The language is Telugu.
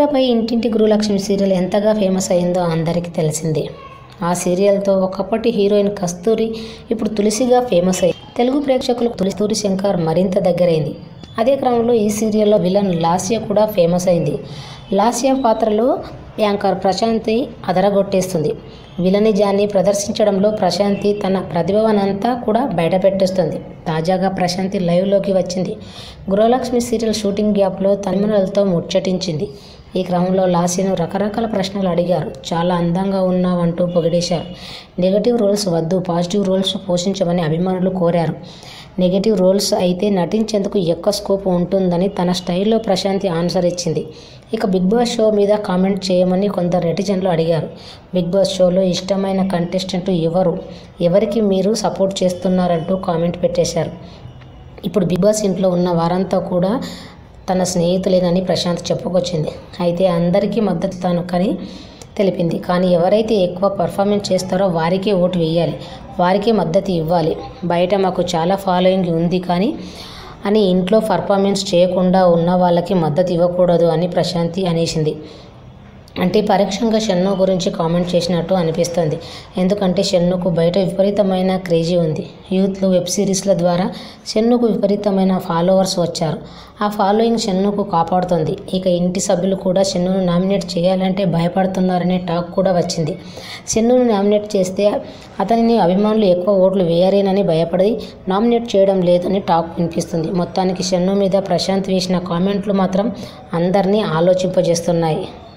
వెండితెరపై ఇంటింటి గృహలక్ష్మి సీరియల్ ఎంతగా ఫేమస్ అయిందో అందరికీ తెలిసిందే ఆ సీరియల్తో ఒకప్పటి హీరోయిన్ కస్తూరి ఇప్పుడు తులసిగా ఫేమస్ అయ్యి తెలుగు ప్రేక్షకులకు తులసి శంకర్ మరింత దగ్గరైంది అదే క్రమంలో ఈ సీరియల్లో విలన్ లాస్య కూడా ఫేమస్ అయింది లాస్య పాత్రలో యాంకర్ ప్రశాంతి అదరగొట్టేస్తుంది విలనిజాన్ని ప్రదర్శించడంలో ప్రశాంతి తన ప్రతిభవనంతా కూడా బయటపెట్టేస్తుంది తాజాగా ప్రశాంతి లైవ్లోకి వచ్చింది గృహలక్ష్మి సీరియల్ షూటింగ్ గ్యాప్లో తమిళలతో ముచ్చటించింది ఈ క్రమంలో లాస్యను రకరకాల ప్రశ్నలు అడిగారు చాలా అందంగా ఉన్నావంటూ పొగిడేశారు నెగటివ్ రోల్స్ వద్దు పాజిటివ్ రోల్స్ పోషించమని అభిమానులు కోరారు నెగటివ్ రోల్స్ అయితే నటించేందుకు ఎక్కువ స్కోప్ ఉంటుందని తన స్టైల్లో ప్రశాంతి ఆన్సర్ ఇచ్చింది ఇక బిగ్ బాస్ షో మీద కామెంట్ చేయమని కొందరు నెటిజన్లు అడిగారు బిగ్ బాస్ షోలో ఇష్టమైన కంటెస్టెంట్ ఎవరు ఎవరికి మీరు సపోర్ట్ చేస్తున్నారంటూ కామెంట్ పెట్టేశారు ఇప్పుడు బిగ్ బాస్ ఇంట్లో ఉన్న వారంతా కూడా తన స్నేహితులేనని ప్రశాంత్ చెప్పుకొచ్చింది అయితే అందరికీ మద్దతు తాను కానీ తెలిపింది కానీ ఎవరైతే ఎక్కువ పర్ఫార్మెన్స్ చేస్తారో వారికే ఓటు వేయాలి వారికే మద్దతు ఇవ్వాలి బయట మాకు చాలా ఫాలోయింగ్ ఉంది కానీ అని ఇంట్లో పర్ఫార్మెన్స్ చేయకుండా ఉన్న వాళ్ళకి మద్దతు ఇవ్వకూడదు అని ప్రశాంతి అనేసింది అంటే పరోక్షంగా షన్ను గురించి కామెంట్ చేసినట్టు అనిపిస్తుంది ఎందుకంటే షన్నుకు బయట విపరీతమైన క్రేజీ ఉంది యూత్లో వెబ్ సిరీస్ల ద్వారా షన్నుకు విపరీతమైన ఫాలోవర్స్ వచ్చారు ఆ ఫాలోయింగ్ షన్నుకు కాపాడుతుంది ఇక ఇంటి సభ్యులు కూడా షన్నును నామినేట్ చేయాలంటే భయపడుతున్నారనే టాక్ కూడా వచ్చింది షన్నును నామినేట్ చేస్తే అతనిని అభిమానులు ఎక్కువ ఓట్లు వేయరేనని భయపడి నామినేట్ చేయడం లేదని టాక్ వినిపిస్తుంది మొత్తానికి షన్ను మీద ప్రశాంత్ వేసిన కామెంట్లు మాత్రం అందరినీ ఆలోచింపజేస్తున్నాయి